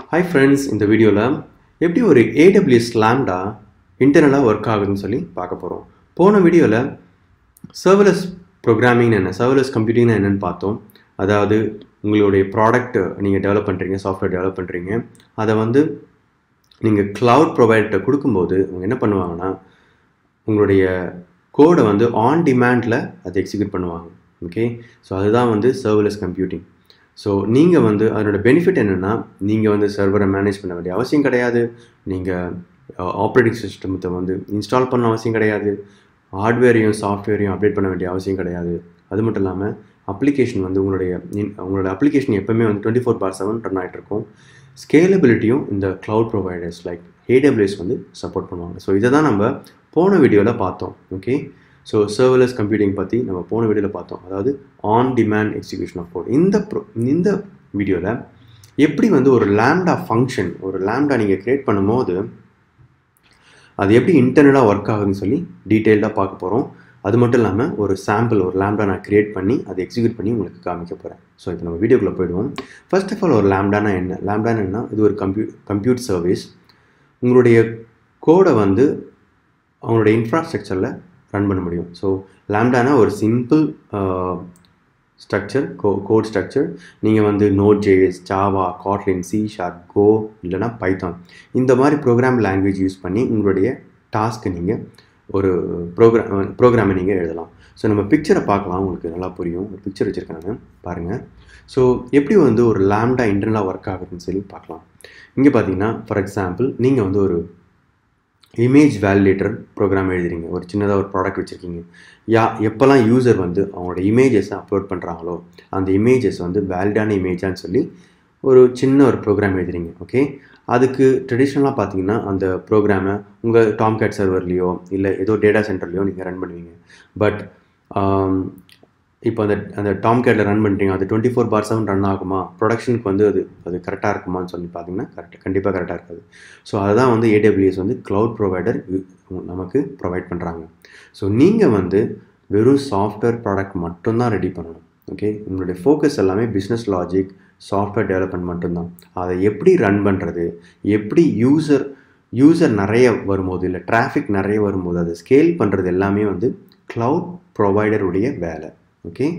hi friends இந்த வீடியோவில் எப்படி ஒரு ஏடபிள்யூஎஸ் லேம்டா இன்டர்னலாக ஒர்க் ஆகுதுன்னு சொல்லி பார்க்க போகிறோம் போன வீடியோவில் சர்வலஸ் ப்ரோக்ராமிங் என்ன சர்வலஸ் கம்ப்யூட்டிங் என்னன்னு பார்த்தோம் அதாவது உங்களுடைய ப்ராடக்ட் நீங்கள் டெவலப் பண்ணுறீங்க சாஃப்ட்வேர் டெவலப் பண்ணுறீங்க அதை வந்து நீங்கள் க்ளவுட் ப்ரொவைடர்கிட்ட கொடுக்கும்போது அவங்க என்ன பண்ணுவாங்கன்னா உங்களுடைய கோடை வந்து ஆன் டிமாண்டில் அதை எக்ஸிக்யூட் பண்ணுவாங்க ஓகே ஸோ அதுதான் வந்து சர்வலஸ் கம்ப்யூட்டிங் ஸோ நீங்கள் வந்து அதனோட பெனிஃபிட் என்னென்னா நீங்கள் வந்து சர்வரை மேனேஜ் பண்ண வேண்டிய அவசியம் கிடையாது நீங்கள் ஆப்ரேட்டிங் சிஸ்டத்தை வந்து இன்ஸ்டால் பண்ண அவசியம் கிடையாது ஹார்ட்வேரையும் சாஃப்ட்வேரையும் அப்டேட் பண்ண வேண்டிய அவசியம் கிடையாது அது மட்டும் இல்லாமல் அப்ளிகேஷன் வந்து உங்களுடைய உங்களோட அப்ளிகேஷன் எப்போவுமே வந்து twenty four bar seven run ஆகிட்டு இருக்கும் ஸ்கேலபிலிட்டியும் இந்த க்ளவுட் ப்ரொவைடர்ஸ் லைக் ஏடபிள்யூஎஸ் வந்து சப்போர்ட் பண்ணுவாங்க ஸோ இதை தான் நம்ம போன வீடியோவில் பார்த்தோம் ஓகே ஸோ சர்வலஸ் கம்ப்யூட்டிங் பற்றி நம்ம போன வீடியோவில் பார்த்தோம் அதாவது on demand execution of code இந்த ப்ரோ இந்த வீடியோவில் எப்படி வந்து ஒரு லேம்டா ஃபங்க்ஷன் ஒரு லேம்டா நீங்கள் க்ரியேட் பண்ணும்போது அது எப்படி இன்டர்னலாக ஒர்க் ஆகுதுன்னு சொல்லி டீட்டெயில்டாக பார்க்க போகிறோம் அது மட்டும் இல்லாமல் ஒரு சாம்பிள் ஒரு லேம்டா நான் க்ரியேட் பண்ணி அதை எக்ஸிக்யூட் பண்ணி உங்களுக்கு காமிக்க போகிறேன் ஸோ இப்போ நம்ம வீடியோக்குள்ளே போயிடுவோம் ஃபர்ஸ்ட் ஆஃப் ஆல் ஒரு லேம்டானா என்ன லேம்டானா என்ன இது ஒரு கம்ப்யூ கம்ப்யூட் சர்வீஸ் உங்களுடைய கோடை வந்து அவங்களுடைய இன்ஃப்ராஸ்ட்ரக்சரில் ரன் பண்ண முடியும் ஸோ லேம்டானா ஒரு simple structure go code structure நீங்கள் வந்து Node JS Java Kotlin C sharp Go இல்லைனா பைத்தான் இந்த மாதிரி ப்ரோக்ராம் லாங்குவேஜ் யூஸ் பண்ணி உங்களுடைய டாஸ்க்கை நீங்கள் ஒரு ப்ரோக்ராம் ப்ரோக்ராமை நீங்கள் எழுதலாம் ஸோ நம்ம பிக்சரை பார்க்கலாம் உங்களுக்கு நல்லா புரியும் ஒரு பிக்சர் வச்சுருக்காங்க பாருங்கள் ஸோ எப்படி வந்து ஒரு லேம்டா இன்டர்னலாக ஒர்க் ஆகுதுன்னு சொல்லி பார்க்கலாம் இங்கே பார்த்தீங்கன்னா ஃபார் எக்ஸாம்பிள் நீங்கள் வந்து ஒரு இமேஜ் வேலிடேட்டர் ப்ரோக்ராம் எழுதுறீங்க ஒரு சின்னதாக ஒரு ப்ராடக்ட் வச்சுருக்கீங்க யா எப்போல்லாம் யூசர் வந்து அவங்களோட இமேஜஸை அப்லோட் பண்ணுறாங்களோ அந்த இமேஜஸ் வந்து வேலிடான இமேஜான்னு சொல்லி ஒரு சின்ன ஒரு ப்ரோக்ராம் எழுதுறீங்க ஓகே அதுக்கு ட்ரெடிஷ்னலாக பார்த்தீங்கன்னா அந்த ப்ரோக்ராமை உங்கள் டாம் கேட் சர்வர்லேயோ இல்லை ஏதோ டேட்டா சென்டர்லேயோ நீங்கள் ரன் பண்ணுவீங்க பட் இப்போ அந்த அந்த டாம் கேட்டில் ரன் பண்ணுறீங்க அது twenty four bar seven run ஆகுமா ப்ரொடக்ஷனுக்கு வந்து அது அது கரெக்டாக இருக்குமான்னு சொல்லி பார்த்தீங்கன்னா கரெக்ட் கண்டிப்பாக கரெக்டாக இருக்காது ஸோ அதுதான் வந்து ஏடபிள்யூஎஸ் வந்து க்ளவுட் ப்ரொவைடர் நமக்கு ப்ரொவைட் பண்ணுறாங்க ஸோ நீங்கள் வந்து வெறும் சாஃப்ட்வேர் ப்ராடக்ட் மட்டும்தான் ரெடி பண்ணணும் ஓகே உங்களுடைய ஃபோக்கஸ் எல்லாமே பிஸ்னஸ் லாஜிக் சாஃப்ட்வேர் டெவலப்மெண்ட் மட்டும்தான் அதை எப்படி ரன் பண்ணுறது எப்படி யூசர் யூசர் நிறைய வரும்போது இல்லை டிராஃபிக் நிறைய வரும்போது அதை ஸ்கேல் பண்ணுறது எல்லாமே வந்து க்ளவுட் ப்ரொவைடருடைய வேலை ஓகே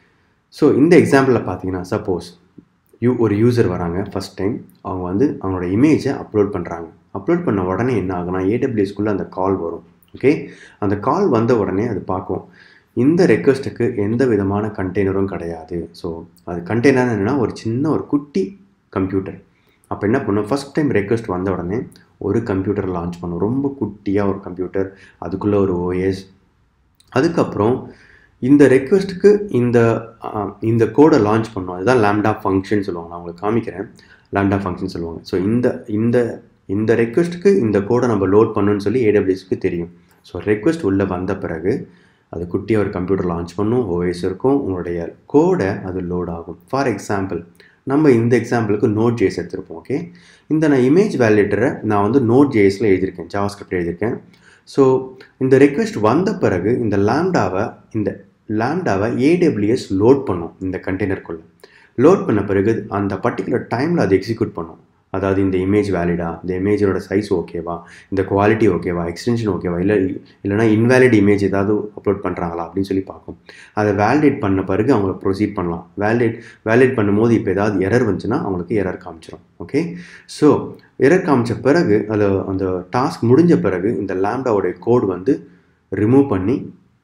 ஸோ இந்த எக்ஸாம்பிளில் பார்த்தீங்கன்னா சப்போஸ் யூ ஒரு யூசர் வராங்க ஃபஸ்ட் டைம் அவங்க வந்து அவங்களோட இமேஜை அப்லோட் பண்ணுறாங்க அப்லோட் பண்ண உடனே என்ன ஆகுனா ஏடபிள்யூஎஸ்குள்ளே அந்த கால் வரும் ஓகே அந்த கால் வந்த உடனே அது பார்க்கும் இந்த ரெக்வஸ்ட்டுக்கு எந்த விதமான கண்டெய்னரும் கிடையாது ஸோ அது கண்டெய்னர் என்னென்னா ஒரு சின்ன ஒரு குட்டி கம்ப்யூட்டர் அப்போ என்ன பண்ணும் ஃபஸ்ட் டைம் ரெக்வஸ்ட் வந்த உடனே ஒரு கம்ப்யூட்டர் லான்ச் பண்ணும் ரொம்ப குட்டியாக ஒரு கம்ப்யூட்டர் அதுக்குள்ளே ஒரு ஓஎஸ் அதுக்கப்புறம் இந்த ரெக்வஸ்ட்டுக்கு இந்த இந்த கோடை லான்ச் பண்ணோம் அதுதான் லேம்டா ஃபங்க்ஷன் சொல்லுவாங்க நான் உங்களுக்கு காமிக்கிறேன் லேம்டா ஃபங்க்ஷன் சொல்லுவாங்க ஸோ இந்த இந்த இந்த ரெக்வஸ்ட்டுக்கு இந்த கோடை நம்ம லோட் பண்ணணும்னு சொல்லி ஏடபிள்யூஸ்க்கு தெரியும் ஸோ ரெக்வஸ்ட் உள்ளே வந்த பிறகு அது குட்டியாக ஒரு கம்ப்யூட்டர் லான்ச் பண்ணும் ஓஎஸ் இருக்கும் உங்களுடைய கோடை அது லோட் ஆகும் ஃபார் எக்ஸாம்பிள் நம்ம இந்த எக்ஸாம்பிளுக்கு நோட் ஜேஎஸ் எடுத்திருப்போம் ஓகே இந்த நான் இமேஜ் வேலிடேட்டரை நான் வந்து நோட் ஜேஎஸில் எழுதியிருக்கேன் ஜாவா ஸ்கிரிப்ட் எழுதியிருக்கேன் ஸோ இந்த ரெக்வெஸ்ட் வந்த பிறகு இந்த லேம்டாவை இந்த லேம்டாவை ஏடபிள்யூஎஸ் லோட் பண்ணும் இந்த கண்டெய்னருக்குள்ளே லோட் பண்ண பிறகு அந்த பர்டிகுலர் டைமில் அது எக்ஸிக்யூட் பண்ணும் அதாவது இந்த இமேஜ் வேலிடா இந்த இமேஜோட சைஸ் ஓகேவா இந்த குவாலிட்டி ஓகேவா எக்ஸ்டென்ஷன் ஓகேவா இல்லை இல்லைனா இன்வேலிட் இமேஜ் ஏதாவது அப்லோட் பண்ணுறாங்களா அப்படின்னு சொல்லி பார்க்கும் அதை வேலிடேட் பண்ண பிறகு அவங்க ப்ரொசீட் பண்ணலாம் வேலிடேட் வேலிடேட் பண்ணும்போது இப்போ ஏதாவது எரர் வந்துச்சுன்னா அவங்களுக்கு எரர் காமிச்சிடும் ஓகே ஸோ எரர் காமிச்ச பிறகு அது அந்த டாஸ்க் முடிஞ்ச பிறகு இந்த லேம்டாவோடைய கோடு வந்து ரிமூவ் பண்ணி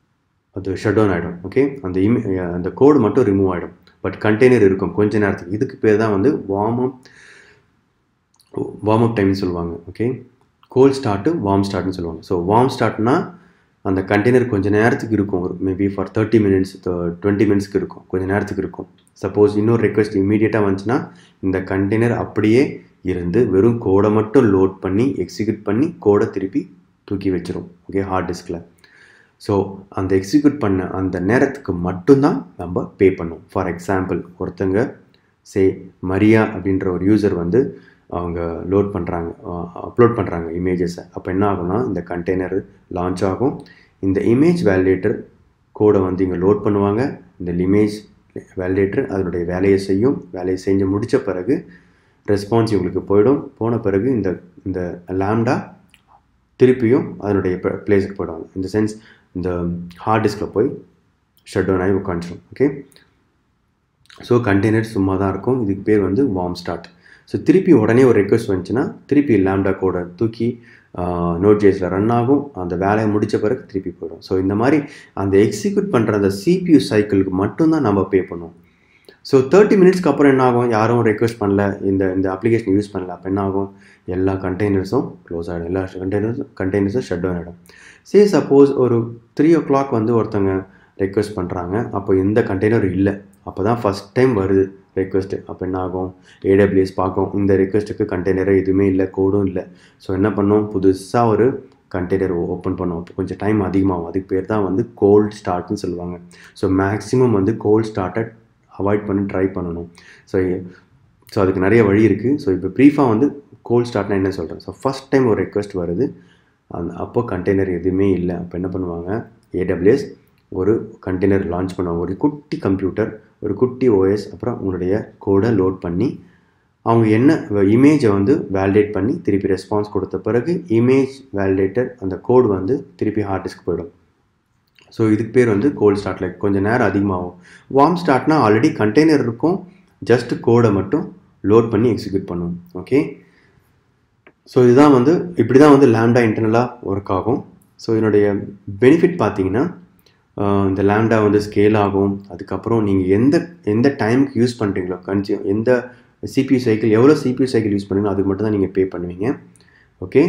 அது ஷட் டவுன் ஆகிடும் ஓகே அந்த இமே அந்த கோடு மட்டும் ரிமூவ் ஆகிடும் பட் கண்டெய்னர் இருக்கும் கொஞ்ச நேரத்துக்கு இதுக்கு பேர் தான் வந்து வார்ம் அப் வார்ம் அப் டைம்னு சொல்லுவாங்க ஓகே கோல்ட் ஸ்டார்ட்டு வார்ம் ஸ்டார்ட்னு சொல்லுவாங்க ஸோ வார்ம் ஸ்டார்ட்னா அந்த கண்டெய்னர் கொஞ்சம் நேரத்துக்கு இருக்கும் ஒரு maybe for thirty minutes twenty மினிட்ஸ்க்கு இருக்கும் கொஞ்சம் நேரத்துக்கு இருக்கும் சப்போஸ் இன்னொரு ரெக்வஸ்ட் இமீடியட்டாக வந்துச்சுன்னா இந்த கண்டெய்னர் அப்படியே இருந்து வெறும் கோடை மட்டும் லோட் பண்ணி எக்ஸிக்யூட் பண்ணி கோடை திருப்பி தூக்கி வச்சிரும் ஓகே ஹார்ட் டிஸ்கில் ஸோ அந்த எக்ஸிக்யூட் பண்ண அந்த நேரத்துக்கு மட்டும்தான் நம்ம பே பண்ணும் ஃபார் எக்ஸாம்பிள் ஒருத்தங்க சே மரியா அப்படின்ற ஒரு யூசர் வந்து அவங்க லோட் பண்ணுறாங்க அப்லோட் பண்ணுறாங்க இமேஜஸை அப்போ என்ன ஆகும்னா இந்த கண்டெய்னர் லான்ச் ஆகும் இந்த இமேஜ் வேலிடேட்டர் கோடை வந்து இங்கே லோட் பண்ணுவாங்க இந்த இமேஜ் வேலிடேட்டர் அதனுடைய வேலையை செய்யும் வேலையை செஞ்சு முடித்த பிறகு ரெஸ்பான்ஸ் உங்களுக்கு போயிடும் போன பிறகு இந்த இந்த லேம்டா திருப்பியும் அதனுடைய பிளேஸுக்கு போயிடுவாங்க இந்த சென்ஸ் இந்த ஹார்ட் டிஸ்கில் போய் ஷட் டவுன் ஆகி உட்காந்துரும் ஓகே ஸோ கண்டெய்னர் சும்மா தான் இருக்கும் இதுக்கு பேர் வந்து வார்ம் ஸ்டார்ட் ஸோ திருப்பி உடனே ஒரு ரெக்வஸ்ட் வந்துச்சுன்னா திருப்பி லேம்டா கோடை தூக்கி நோட் ஜேஸில் ரன் ஆகும் அந்த வேலையை முடித்த பிறகு திருப்பி போயிடும் ஸோ இந்த மாதிரி அந்த எக்ஸிக்யூட் பண்ணுற அந்த சிபியூ சைக்கிளுக்கு மட்டும்தான் நம்ம பே பண்ணுவோம் ஸோ தேர்ட்டி மினிட்ஸ்க்கு அப்புறம் என்ன ஆகும் யாரும் ரெக்வஸ்ட் பண்ணல இந்த இந்த அப்ளிகேஷன் யூஸ் பண்ணல அப்போ என்ன ஆகும் எல்லா கண்டெய்னர்ஸும் க்ளோஸ் ஆகிடும் எல்லா கண்டெய்னர்ஸும் கண்டெய்னர்ஸும் ஷட் டவுன் ஆகிடும் சே சப்போஸ் ஒரு த்ரீ ஓ கிளாக் வந்து ஒருத்தவங்க ரெக்வஸ்ட் பண்ணுறாங்க அப்போ எந்த கண்டெய்னர் இல்லை அப்போ தான் ஃபஸ்ட் டைம் வருது ரெக்வஸ்ட்டு அப்போ என்ன ஆகும் ஏடபிள்யூஎஸ் பார்க்கும் இந்த ரெக்வஸ்ட்டுக்கு கண்டெய்னரே எதுவுமே இல்லை கோடும் இல்லை ஸோ என்ன பண்ணோம் புதுசாக ஒரு கண்டெய்னர் ஓப்பன் பண்ணோம் அப்போ கொஞ்சம் டைம் அதிகமாகும் அதுக்கு பேர் தான் வந்து கோல்ட் ஸ்டார்ட்னு சொல்லுவாங்க ஸோ மேக்ஸிமம் வந்து கோல்ட் ஸ்டார்ட்டை அவாய்ட் பண்ணி ட்ரை பண்ணணும் ஸோ ஸோ அதுக்கு நிறைய வழி இருக்குது ஸோ இப்போ ப்ரீஃபாக வந்து கோல்ட் ஸ்டார்ட்னா என்ன சொல்கிறேன் ஸோ ஃபஸ்ட் டைம் ஒரு ரெக்வஸ்ட் வருது அந்த அப்போ கண்டெய்னர் எதுவுமே இல்லை அப்போ என்ன பண்ணுவாங்க ஏடபிள்யூஎஸ் ஒரு கண்டெய்னர் லான்ச் பண்ணுவாங்க ஒரு குட்டி கம்ப்யூட்டர் ஒரு குட்டி ஓஎஸ் அப்புறம் உங்களுடைய கோடை லோட் பண்ணி அவங்க என்ன இமேஜை வந்து வேலிடேட் பண்ணி திருப்பி ரெஸ்பான்ஸ் கொடுத்த பிறகு இமேஜ் வேலிடேட்டர் அந்த கோடு வந்து திருப்பி ஹார்ட் டிஸ்க் போயிடும் ஸோ இதுக்கு பேர் வந்து கோல்ட் ஸ்டார்ட் லைக் கொஞ்சம் நேரம் அதிகமாகும் வார்ம் ஸ்டார்ட்னா ஆல்ரெடி கண்டெய்னர் இருக்கும் ஜஸ்ட் கோடை மட்டும் லோட் பண்ணி எக்ஸிக்யூட் பண்ணும் ஓகே ஸோ இதுதான் வந்து இப்படி தான் வந்து லேம்டா இன்டர்னலாக ஒர்க் ஆகும் ஸோ இதனுடைய பெனிஃபிட் பார்த்தீங்கன்னா இந்த லேம்டா வந்து ஸ்கேல் ஆகும் அதுக்கப்புறம் நீங்கள் எந்த எந்த டைமுக்கு யூஸ் பண்ணுறீங்களோ கன்சி எந்த சிபியூ சைக்கிள் எவ்வளோ சிபியூ சைக்கிள் யூஸ் பண்ணுறீங்களோ அதுக்கு மட்டும் தான் நீங்கள் பே பண்ணுவீங்க ஓகே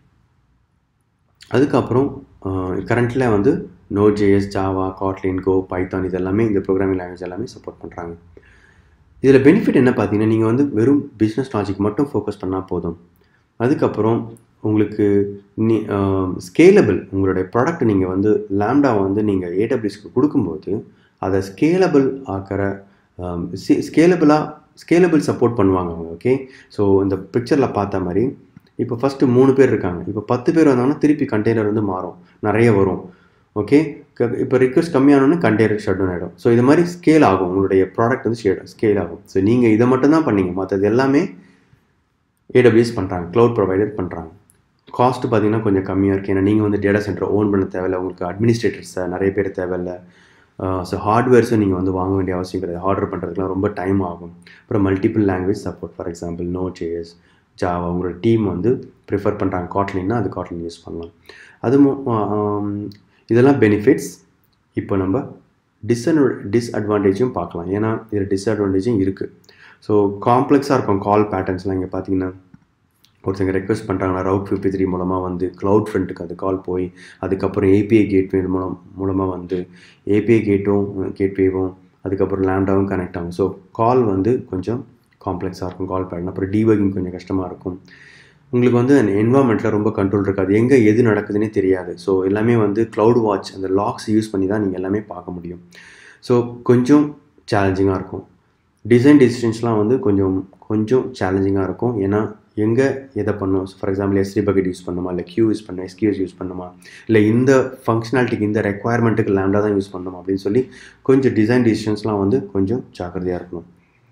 அதுக்கப்புறம் கரண்ட்டில் வந்து Node JS Java Kotlin Go Python இது எல்லாமே இந்த ப்ரோக்ராமிங் லாங்குவேஜ் எல்லாமே சப்போர்ட் பண்ணுறாங்க இதில் பெனிஃபிட் என்ன பார்த்தீங்கன்னா நீங்கள் வந்து வெறும் பிஸ்னஸ் லாஜிக் மட்டும் ஃபோக்கஸ் பண்ணால் போதும் அதுக்கப்புறம் உங்களுக்கு நீ ஸ்கேலபிள் உங்களுடைய ப்ராடக்ட் நீங்கள் வந்து லேம்டாவை வந்து நீங்கள் ஏடபிள்யூஸ்க்கு கொடுக்கும்போது அதை ஸ்கேலபிள் ஆக்கிற ஸ்கேலபிளாக ஸ்கேலபிள் சப்போர்ட் பண்ணுவாங்க அவங்க ஓகே ஸோ இந்த பிக்சரில் பார்த்த மாதிரி இப்போ ஃபஸ்ட்டு மூணு பேர் இருக்காங்க இப்போ பத்து பேர் வந்தாங்கன்னா திருப்பி கண்டெய்னர் வந்து மாறும் நிறைய வரும் ஓகே இப்போ ரிக்வஸ்ட் கம்மியானோன்னு கண்டெய்னர் ஷட் டவுன் ஆகிடும் ஸோ இது மாதிரி ஸ்கேல் ஆகும் உங்களுடைய ப்ராடக்ட் வந்து ஷேட் ஸ்கேல் ஆகும் ஸோ நீங்கள் இதை மட்டும் தான் பண்ணீங்க மற்றது எல்லாமே ஏடபிள்யூஎஸ் பண்ணுறாங்க க்ளவுட் ப்ரொவைடர் பண்ணுறாங்க காஸ்ட் பார்த்தீங்கன்னா கொஞ்சம் கம்மியாக இருக்குது ஏன்னா நீங்கள் வந்து டேட்டா சென்டர் ஓன் பண்ண தேவையில்ல உங்களுக்கு அட்மினிஸ்ட்ரேட்டர்ஸை நிறைய பேர் தேவையில்ல ஸோ ஹார்ட்வேர்ஸும் நீங்கள் வந்து வாங்க வேண்டிய அவசியம் கிடையாது ஆர்டர் பண்ணுறதுக்குலாம் ரொம்ப டைம் ஆகும் அப்புறம் multiple language support for example Node JS Java உங்களோட டீம் வந்து ப்ரிஃபர் பண்ணுறாங்க காட்லின்னா அது காட்லின் யூஸ் பண்ணலாம் அது இதெல்லாம் பெனிஃபிட்ஸ் இப்போ நம்ம டிஸ்அட்வ டிஸ்அட்வான்டேஜும் பார்க்கலாம் ஏன்னா இதில் டிஸ்அட்வான்டேஜும் இருக்குது ஸோ காம்ப்ளெக்ஸாக இருக்கும் கால் பேட்டர்ன்ஸ்லாம் இங்கே பார்த்தீங்கன்னா ஒருத்தங்க ரெக்வஸ்ட் பண்ணுறாங்கன்னா ரவுட் ஃபிஃப்டி த்ரீ மூலமாக வந்து க்ளவுட் ஃப்ரண்ட்டுக்கு அது கால் போய் அதுக்கப்புறம் ஏபிஐ கேட்வே மூலம் மூலமாக வந்து ஏபிஐ கேட்டும் கேட்வேவும் அதுக்கப்புறம் லேண்டாவும் கனெக்ட் ஆகும் ஸோ கால் வந்து கொஞ்சம் காம்ப்ளெக்ஸாக இருக்கும் கால் பேட்டர்ன் அப்புறம் டீபகிங் கொஞ்சம் கஷ்டமாக இருக்கும் உங்களுக்கு வந்து அந்த என்வாமெண்ட்டில் ரொம்ப கண்ட்ரோல் இருக்காது எங்கே எது நடக்குதுன்னே தெரியாது ஸோ எல்லாமே வந்து க்ளவுட் வாட்ச் அந்த லாக்ஸ் யூஸ் பண்ணி தான் நீங்கள் எல்லாமே பார்க்க முடியும் ஸோ கொஞ்சம் சேலஞ்சிங்காக இருக்கும் டிசைன் டிசிஷன்ஸ்லாம் வந்து கொஞ்சம் கொஞ்சம் சேலஞ்சிங்காக இருக்கும் ஏன்னா எங்கே எதை பண்ணும் for example S three bucket use பண்ணுமா இல்லை கியூ யூஸ் பண்ணணும் எஸ்கியூஎஸ் யூஸ் பண்ணுமா இல்லை இந்த ஃபங்க்ஷனாலிட்டிக்கு இந்த ரெக்குவயர்மெண்ட்டுக்கு லேண்டா தான் யூஸ் பண்ணணும் அப்படின்னு சொல்லி கொஞ்சம் டிசைன் டிசிஷன்ஸ்லாம் வந்து கொஞ்சம் ஜாக்கிரதையாக இருக்கணும்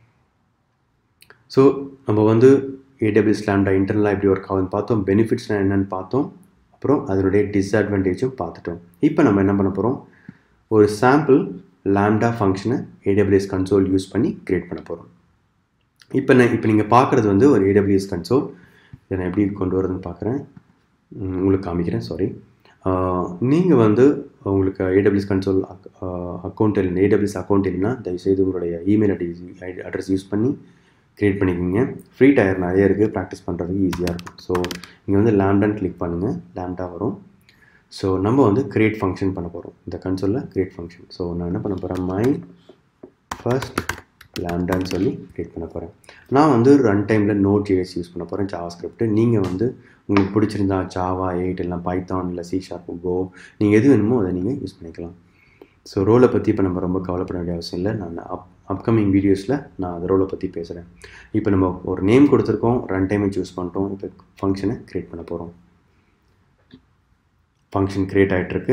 ஸோ நம்ம வந்து ஏடபிள்யூஎஸ் லேம்டா இன்டர்னலாக எப்படி ஒர்க் ஆகுதுன்னு பார்த்தோம் பெனிஃபிட்ஸ்லாம் என்னென்னு பார்த்தோம் அப்புறம் அதனுடைய டிஸ்அட்வான்டேஜும் பார்த்துட்டோம் இப்போ நம்ம என்ன பண்ண போகிறோம் ஒரு சாம்பிள் லேம்டா ஃபங்க்ஷனை ஏடபிள்யூஎஸ் கன்சோல் யூஸ் பண்ணி க்ரியேட் பண்ண போகிறோம் இப்போ நான் இப்போ நீங்கள் பார்க்குறது வந்து ஒரு ஏடபிள்யூஎஸ் கன்சோல் இதை நான் எப்படி கொண்டு வரதுன்னு பார்க்குறேன் உங்களுக்கு காமிக்கிறேன் சாரி நீங்கள் வந்து உங்களுக்கு ஏடபிள்யூஎஸ் கன்சோல் அக்கௌண்ட் இல்லை ஏடபிள்யூஎஸ் அக்கௌண்ட் இல்லைன்னா தயவுசெய்து உங்களுடைய இமெயில் அட்ரஸ் அட்ரஸ் யூஸ் பண்ணி க்ரியேட் பண்ணிக்கோங்க ஃப்ரீ டயர் நிறைய இருக்குது ப்ராக்டிஸ் பண்ணுறதுக்கு ஈஸியாக இருக்கும் ஸோ இங்கே வந்து லேம்டான்னு கிளிக் பண்ணுங்கள் லேம்டா வரும் ஸோ நம்ம வந்து க்ரியேட் ஃபங்க்ஷன் பண்ண போகிறோம் இந்த கன்சோலில் க்ரியேட் ஃபங்க்ஷன் ஸோ நான் என்ன பண்ண போகிறேன் மை ஃபர்ஸ்ட் லேம்டான்னு சொல்லி க்ரியேட் பண்ண போகிறேன் நான் வந்து ரன் டைமில் நோட் ஜேஎஸ் யூஸ் பண்ண போகிறேன் ஜாவா ஸ்கிரிப்ட் நீங்கள் வந்து உங்களுக்கு பிடிச்சிருந்தா ஜாவா எயிட் இல்லை பைத்தான் இல்லை சி ஷார்ப் கோ நீங்கள் எது வேணுமோ அதை நீங்கள் யூஸ் பண்ணிக்கலாம் ஸோ ரோலை பற்றி இப்போ நம்ம ரொம்ப கவலைப்பட வேண்டிய அவசியம் இல்லை நான் அப் அப்கமிங் வீடியோஸில் நான் அந்த ரோலை பற்றி பேசுகிறேன் இப்போ நம்ம ஒரு நேம் கொடுத்துருக்கோம் ரன் டைமை சூஸ் பண்ணிட்டோம் இப்போ ஃபங்க்ஷனை க்ரியேட் பண்ண போகிறோம் ஃபங்க்ஷன் க்ரியேட் ஆகிட்டுருக்கு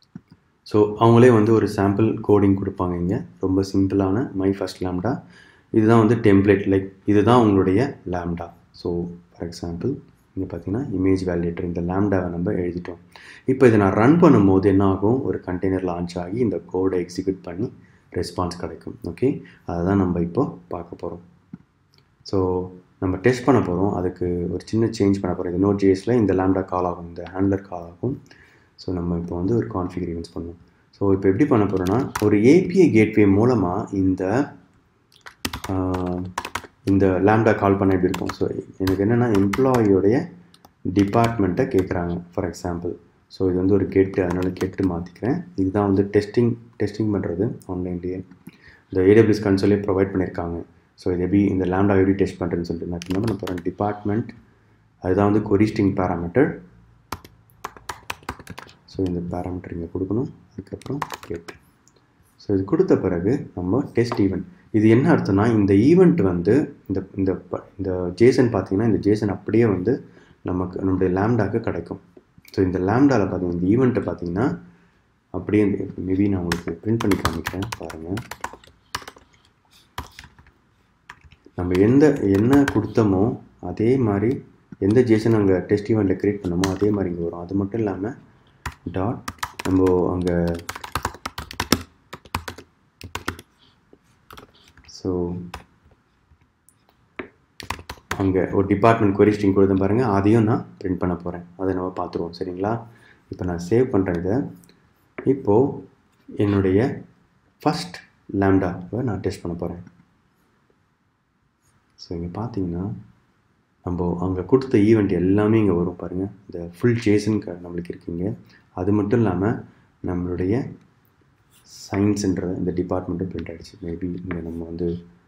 ஸோ அவங்களே வந்து ஒரு சாம்பிள் கோடிங் கொடுப்பாங்க இங்கே ரொம்ப சிம்பிளான மை ஃபஸ்ட் லேம்டா இதுதான் வந்து டெம்ப்ளேட் லைக் இதுதான் உங்களுடைய லேம்டா ஸோ ஃபார் எக்ஸாம்பிள் இங்கே பார்த்தீங்கன்னா இமேஜ் வேலிடேட்டர் இந்த லேம்டாவை நம்ம எழுதிட்டோம் இப்போ இதை நான் ரன் பண்ணும்போது என்ன ஆகும் ஒரு கண்டெய்னர் லான்ச் ஆகி இந்த கோடை எக்ஸிக்யூட் பண்ணி ரெஸ்பான்ஸ் கிடைக்கும் ஓகே அதை தான் நம்ம இப்போ பார்க்க போகிறோம் ஸோ நம்ம டெஸ்ட் பண்ண போகிறோம் அதுக்கு ஒரு சின்ன சேஞ்ச் பண்ண போகிறோம் இந்த நோட் ஜேஸில் இந்த லேம்டா கால் ஆகும் இந்த ஹேண்ட்லர் கால் ஆகும் ஸோ நம்ம இப்போ வந்து ஒரு கான்ஃபிகர் ஈவெண்ட்ஸ் பண்ணுவோம் ஸோ இப்போ எப்படி பண்ண போகிறோன்னா ஒரு ஏபிஐ கேட்வே மூலமாக இந்த இந்த லேம்டா கால் பண்ண எப்படி இருக்கும் ஸோ எனக்கு என்னென்னா எம்ப்ளாயியோடைய டிபார்ட்மெண்ட்டை கேட்குறாங்க ஃபார் எக்ஸாம்பிள் ஸோ இது வந்து ஒரு கெட்டு அதனால் கெட்டு மாற்றிக்கிறேன் இதுதான் வந்து டெஸ்டிங் டெஸ்டிங் பண்ணுறது ஆன்லைன்லேயே இந்த ஏடபிள்யூஸ் கன்சோலே ப்ரொவைட் பண்ணியிருக்காங்க ஸோ இது எப்படி இந்த லேம்டா எப்படி டெஸ்ட் பண்ணுறதுன்னு சொல்லிட்டு நான் என்ன பண்ண போகிறேன் டிபார்ட்மெண்ட் அதுதான் வந்து கொரிஸ்டிங் பேராமீட்டர் ஸோ இந்த பேராமீட்டர் இங்கே கொடுக்கணும் அதுக்கப்புறம் கெட் ஸோ இது கொடுத்த பிறகு நம்ம டெஸ்ட் ஈவெண்ட் இது என்ன அர்த்தம்னா இந்த ஈவெண்ட் வந்து இந்த இந்த இந்த ஜேசன் பார்த்தீங்கன்னா இந்த ஜேசன் அப்படியே வந்து நமக்கு நம்முடைய லேம்டாக்கு கிடைக்கும் ஸோ இந்த லேம்டாவில் பார்த்தீங்கன்னா இந்த ஈவெண்ட்டை பார்த்தீங்கன்னா அப்படியே மேபி நான் உங்களுக்கு பிரிண்ட் பண்ணி காமிக்கிறேன் பாருங்கள் நம்ம எந்த என்ன கொடுத்தோமோ அதே மாதிரி எந்த ஜேசன் அங்கே டெஸ்ட் ஈவெண்ட்டில் க்ரியேட் பண்ணமோ அதே மாதிரி இங்கே வரும் அது மட்டும் இல்லாமல் டாட் நம்ம அங்கே ஸோ அங்கே ஒரு டிபார்ட்மெண்ட் கொரி ஸ்ட்ரிங் கொடுத்தேன் பாருங்கள் அதையும் நான் பிரிண்ட் பண்ண போகிறேன் அதை நம்ம பார்த்துருவோம் சரிங்களா இப்போ நான் சேவ் பண்ணுறேன் இதை இப்போது என்னுடைய ஃபஸ்ட் லேம்டாவை நான் டெஸ்ட் பண்ண போகிறேன் ஸோ இங்கே பார்த்தீங்கன்னா நம்ம அங்கே கொடுத்த ஈவெண்ட் எல்லாமே இங்கே வரும் பாருங்கள் இந்த ஃபுல் ஜேசன் நம்மளுக்கு இருக்குங்க அது மட்டும் இல்லாமல் நம்மளுடைய சயின்ஸுன்ற இந்த டிபார்ட்மெண்ட்டும் பிரிண்ட் ஆகிடுச்சு மேபி இங்கே நம்ம வந்து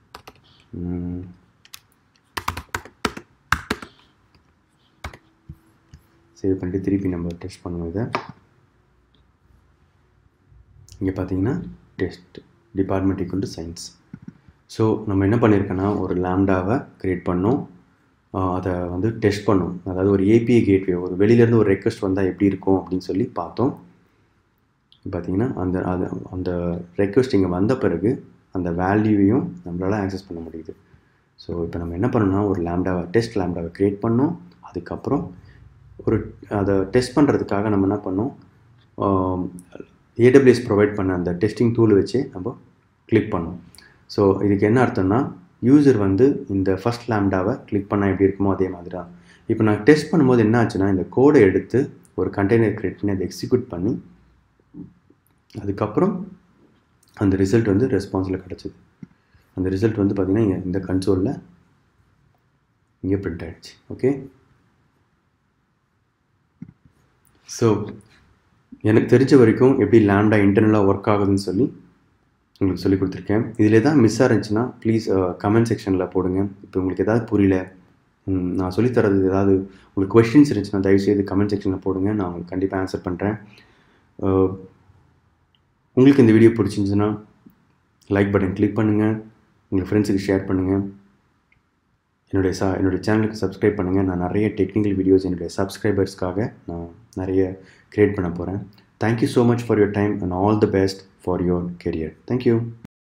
சேவ் பண்ணிட்டு திருப்பி நம்ம டெஸ்ட் பண்ணுவோம் இதை இங்கே பார்த்தீங்கன்னா test department equal to science so நம்ம என்ன பண்ணியிருக்கோன்னா ஒரு லேம்டாவை க்ரியேட் பண்ணோம் அதை வந்து டெஸ்ட் பண்ணோம் அதாவது ஒரு ஏபிஐ கேட்வே ஒரு வெளியிலேருந்து ஒரு ரெக்வஸ்ட் வந்தால் எப்படி இருக்கும் அப்படின்னு சொல்லி பார்த்தோம் பார்த்தீங்கன்னா அந்த அது அந்த ரெக்வஸ்ட் இங்கே வந்த பிறகு அந்த வேல்யூவையும் நம்மளால் ஆக்சஸ் பண்ண முடியுது ஸோ இப்போ நம்ம என்ன பண்ணோம்னா ஒரு லேம்டாவை டெஸ்ட் லேம்டாவை க்ரியேட் பண்ணோம் அதுக்கப்புறம் ஒரு அதை டெஸ்ட் பண்ணுறதுக்காக நம்ம என்ன பண்ணோம் ஏடபிள்யூஎஸ் ப்ரொவைட் பண்ண அந்த டெஸ்டிங் டூல் வச்சு நம்ம கிளிக் பண்ணோம் ஸோ இதுக்கு என்ன அர்த்தம்னா யூசர் வந்து இந்த ஃபஸ்ட் லேம்டாவை கிளிக் பண்ணால் எப்படி இருக்குமோ அதே மாதிரி தான் இப்போ நான் டெஸ்ட் பண்ணும்போது என்ன ஆச்சுன்னா இந்த கோடை எடுத்து ஒரு கண்டெய்னர் க்ரியேட் பண்ணி அதை எக்ஸிக்யூட் பண்ணி அதுக்கப்புறம் அந்த ரிசல்ட் வந்து ரெஸ்பான்ஸில் கிடச்சிது அந்த ரிசல்ட் வந்து பார்த்திங்கன்னா இங்கே இந்த கன்சோலில் இங்கே பிரிண்ட் ஆகிடுச்சு ஓகே ஸோ எனக்கு தெரிஞ்ச வரைக்கும் எப்படி லேம்டா இன்டர்னலாக ஒர்க் ஆகுதுன்னு சொல்லி உங்களுக்கு சொல்லி கொடுத்துருக்கேன் இதில் எதாவது மிஸ் இருந்துச்சுன்னா ப்ளீஸ் கமெண்ட் செக்ஷனில் போடுங்க இப்போ உங்களுக்கு எதாவது புரியல நான் சொல்லித்தரது ஏதாவது உங்களுக்கு கொஷின்ஸ் இருந்துச்சுன்னா தயவுசெய்து கமெண்ட் செக்ஷனில் போடுங்க நான் உங்களுக்கு கண்டிப்பாக ஆன்சர் பண்ணுறேன் உங்களுக்கு இந்த வீடியோ பிடிச்சிருந்துச்சுன்னா லைக் பட்டன் கிளிக் பண்ணுங்கள் உங்கள் ஃப்ரெண்ட்ஸுக்கு ஷேர் பண்ணுங்கள் என்னுடைய சா என்னுடைய சேனலுக்கு சப்ஸ்கிரைப் பண்ணுங்கள் நான் நிறைய டெக்னிக்கல் வீடியோஸ் என்னுடைய சப்ஸ்கிரைபர்ஸ்க்காக நான் நிறைய க்ரியேட் பண்ண போகிறேன் thank you so much for your time and all the best for your career thank you